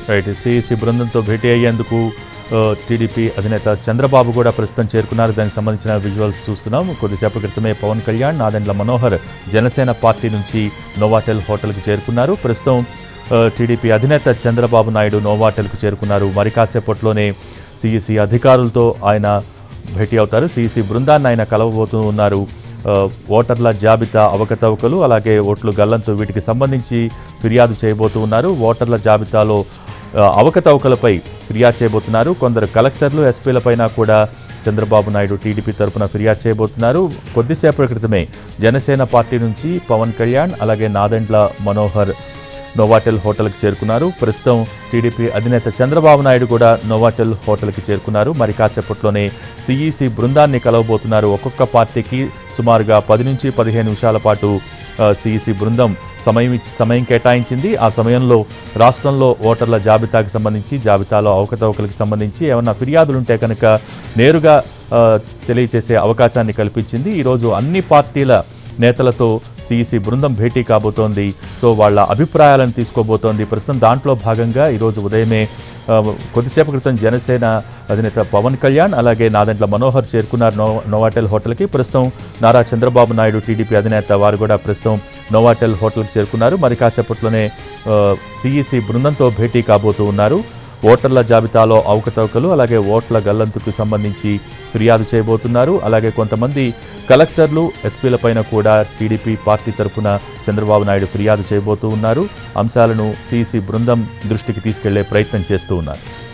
right CEC బృందంతో భేటీ అయ్యేందుకు ఆ, టీడీపీ అధినేత చంద్రబాబు కూడా ప్రస్తుతం చేరుకున్నారు దానికి సంబంధించిన విజువల్స్ చూస్తున్నాం కొద్దిసేపటి క్రితమే పవన్ కళ్యాణ్ నాదెండ్ల మనోహర్ జనసేన పార్టీ నుంచి నోవాటెల్ హోటల్కి చేరుకున్నారు ప్రస్తుతం ఆ, టీడీపీ అధినేత చంద్రబాబు నాయుడు నోవాటెల్కు చేరుకున్నారు మరి కాసేపట్లోనే సిఈసి అధికారులతో ఆయన భేటీ అవుతారు సిఈసి బృందాన్ని ఆయన కలవబోతూ ఉన్నారు ఆ, ఓటర్ల జాబితా అవకతవకలు అలాగే ఓట్లు గల్లంతు వీటికి సంబంధించి ఫిర్యాదు చేయబోతూ ఉన్నారు ఓటర్ల జాబితాలో ఆ, అవకతవకలపై ఫిర్యాదు చేయబోతున్నారు కొందరు కలెక్టర్లు ఎస్పీలపైన కూడా చంద్రబాబు నాయుడు టీడీపీ తరపున ఫిర్యాదు చేయబోతున్నారు కొద్దిసేపటి క్రితమే జనసేన పార్టీ నుంచి పవన్ కళ్యాణ్ అలాగే నాదెండ్ల మనోహర్ నోవాటెల్ హోటల్కి చేరుకున్నారు ప్రస్తుతం టీడీపీ అధినేత చంద్రబాబు నాయుడు కూడా నోవాటెల్ హోటల్కి చేరుకున్నారు మరి కాసేపట్లోనే సిఈసి బృందాన్ని కలవబోతున్నారు ఒక్కొక్క పార్టీకి సుమారుగా పది నుంచి పదిహేను నిమిషాల పాటు సిఈసి బృందం సమయం ఇచ్చి సమయం కేటాయించింది ఆ సమయంలో రాష్ట్రంలో ఓటర్ల జాబితాకు సంబంధించి జాబితాలో అవకతవకలకు సంబంధించి ఏమన్నా ఫిర్యాదులు ఉంటే కనుక నేరుగా ఆ, తెలియచేసే అవకాశాన్ని కల్పించింది ఈరోజు అన్ని పార్టీల నేతలతో సిఈసి బృందం భేటీ కాబోతోంది సో వాళ్ళ అభిప్రాయాలను తీసుకోబోతోంది ప్రస్తుతం దాంట్లో భాగంగా ఈరోజు ఉదయమే ఆ, కొద్దిసేపు క్రితం జనసేన అధినేత పవన్ కళ్యాణ్ అలాగే నాదెండ్ల మనోహర్ చేరుకున్నారు నో నోవాటెల్ హోటల్కి ప్రస్తుతం నారా చంద్రబాబు నాయుడు టీడీపీ అధినేత వారు కూడా ప్రస్తుతం నోవాటెల్ హోటల్కి చేరుకున్నారు మరి కాసేపట్లోనే సిఈసి బృందంతో భేటీ కాబోతూ ఉన్నారు ఓటర్ల జాబితాలో అవకతవకలు అలాగే ఓట్ల గల్లంతుకు సంబంధించి ఫిర్యాదు చేయబోతున్నారు అలాగే కొంతమంది కలెక్టర్లు ఎస్పీలపైన కూడా టీడీపీ పార్టీ తరపున చంద్రబాబు నాయుడు ఫిర్యాదు చేయబోతూ ఉన్నారు అంశాలను సిఈసి బృందం దృష్టికి తీసుకెళ్లే ప్రయత్నం చేస్తూ ఉన్నారు